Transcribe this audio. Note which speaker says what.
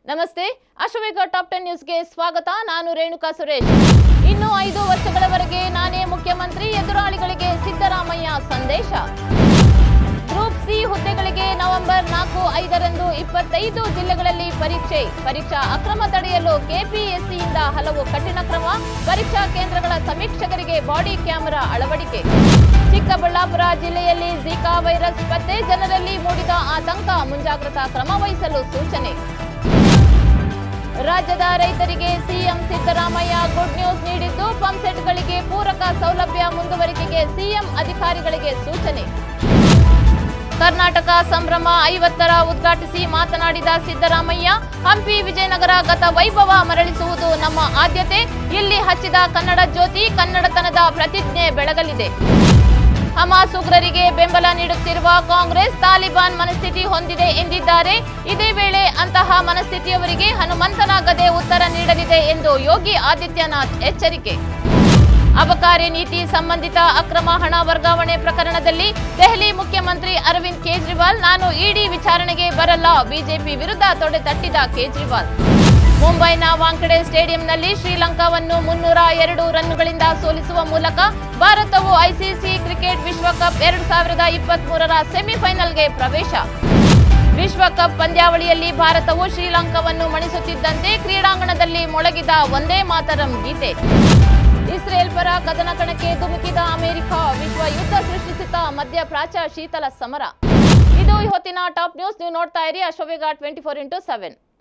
Speaker 1: ನಮಸ್ತೆ Ashwavega top ten ನ್ಯೂಸ್ಗೆ ಸ್ವಾಗತ ನಾನು ರೇಣುಕಾ ಸುರೇಶ್ ಇನ್ನು ಐದು ವರ್ಷಗಳವರೆಗೆ ನಾನೇ ಮುಖ್ಯಮಂತ್ರಿ ಎದುರಾಳಿಗಳಿಗೆ ಸಿದ್ದರಾಮಯ್ಯ ಸಂದೇಶ ಗ್ರೂಪ್ ಸಿ ಹುದ್ದೆಗಳಿಗೆ ನವೆಂಬರ್ ನಾಲ್ಕು ಐದರಂದು ಇಪ್ಪತ್ತೈದು ಜಿಲ್ಲೆಗಳಲ್ಲಿ ಪರೀಕ್ಷೆ ಪರೀಕ್ಷಾ ಅಕ್ರಮ ತಡೆಯಲು ಕೆಪಿಎಸ್ಸಿಯಿಂದ ಹಲವು ಕಠಿಣ ಕ್ರಮ ಪರೀಕ್ಷಾ ಕೇಂದ್ರಗಳ ಸಮೀಕ್ಷಕರಿಗೆ ಬಾಡಿ ಕ್ಯಾಮೆರಾ ಅಳವಡಿಕೆ ಚಿಕ್ಕಬಳ್ಳಾಪುರ ಜಿಲ್ಲೆಯಲ್ಲಿ ಝಿಕಾ ವೈರಸ್ ಪತ್ತೆ ಜನರಲ್ಲಿ ಮೂಡಿದ ಆತಂಕ ಮುಂಜಾಗ್ರತಾ ಕ್ರಮ ವಹಿಸಲು ಸೂಚನೆ ರಾಜ್ಯದ ರೈತರಿಗೆ ಸಿಎಂ ಸಿದ್ದರಾಮಯ್ಯ ಗುಡ್ ನ್ಯೂಸ್ ನೀಡಿದ್ದು ಪಂಪ್ಸೆಟ್ಗಳಿಗೆ ಪೂರಕ ಸೌಲಭ್ಯ ಮುಂದುವರಿಕೆಗೆ ಸಿಎಂ ಅಧಿಕಾರಿಗಳಿಗೆ ಸೂಚನೆ ಕರ್ನಾಟಕ ಸಂಭ್ರಮ ಐವತ್ತರ ಉದ್ಘಾಟಿಸಿ ಮಾತನಾಡಿದ ಸಿದ್ದರಾಮಯ್ಯ ಹಂಪಿ ವಿಜಯನಗರ ಗತ ವೈಭವ ಮರಳಿಸುವುದು ನಮ್ಮ ಆದ್ಯತೆ ಇಲ್ಲಿ ಹಚ್ಚಿದ ಕನ್ನಡ ಜ್ಯೋತಿ ಕನ್ನಡತನದ ಪ್ರತಿಜ್ಞೆ ಬೆಳಗಲಿದೆ ಹಮಾಸ್ ಉಗ್ರರಿಗೆ ಬೆಂಬಲ ನೀಡುತ್ತಿರುವ ಕಾಂಗ್ರೆಸ್ ತಾಲಿಬಾನ್ ಮನಸ್ಥಿತಿ ಹೊಂದಿದೆ ಎಂದಿದ್ದಾರೆ ಇದೇ ವೇಳೆ ಅಂತಹ ಮನಸ್ಥಿತಿಯವರಿಗೆ ಹನುಮಂತನ ಗದೆ ಉತ್ತರ ನೀಡಲಿದೆ ಎಂದು ಯೋಗಿ ಆದಿತ್ಯನಾಥ್ ಎಚ್ಚರಿಕೆ ಅಬಕಾರಿ ನೀತಿ ಸಂಬಂಧಿತ ಅಕ್ರಮ ಹಣ ವರ್ಗಾವಣೆ ಪ್ರಕರಣದಲ್ಲಿ ದೆಹಲಿ ಮುಖ್ಯಮಂತ್ರಿ ಅರವಿಂದ್ ಕೇಜ್ರಿವಾಲ್ ನಾನು ಇಡಿ ವಿಚಾರಣೆಗೆ ಬರಲ್ಲ ಬಿಜೆಪಿ ವಿರುದ್ಧ ತೊಡೆ ತಟ್ಟಿದ ಕೇಜ್ರಿವಾಲ್ ಮುಂಬೈನ ವಾಂಖೆಡೆ ಸ್ಟೇಡಿಯಂನಲ್ಲಿ ಶ್ರೀಲಂಕಾವನ್ನು ಮುನ್ನೂರ ಎರಡು ರನ್ಗಳಿಂದ ಸೋಲಿಸುವ ಮೂಲಕ ಭಾರತವು ಐಸಿಸಿ ಕ್ರಿಕೆಟ್ ವಿಶ್ವಕಪ್ ಎರಡು ಸಾವಿರದ ಇಪ್ಪತ್ತ್ ಮೂರರ ಸೆಮಿಫೈನಲ್ಗೆ ಪ್ರವೇಶ ವಿಶ್ವಕಪ್ ಪಂದ್ಯಾವಳಿಯಲ್ಲಿ ಭಾರತವು ಶ್ರೀಲಂಕಾವನ್ನು ಮಣಿಸುತ್ತಿದ್ದಂತೆ ಕ್ರೀಡಾಂಗಣದಲ್ಲಿ ಮೊಳಗಿದ ಒಂದೇ ಮಾತರಂ ಗೀತೆ ಇಸ್ರೇಲ್ ಪರ ಕದನ ಕಣಕ್ಕೆ ಧುಮುಕಿದ ಅಮೆರಿಕ ವಿಶ್ವ ಯುದ್ಧ ಸೃಷ್ಟಿಸುತ್ತಾ ಮಧ್ಯಪ್ರಾಚ್ಯ ಶೀತಲ ಸಮರ ಇದು ಇವತ್ತಿನ ಟಾಪ್ ನ್ಯೂಸ್ ನೀವು ನೋಡ್ತಾ ಇರಿ Ashwavega twenty four into seven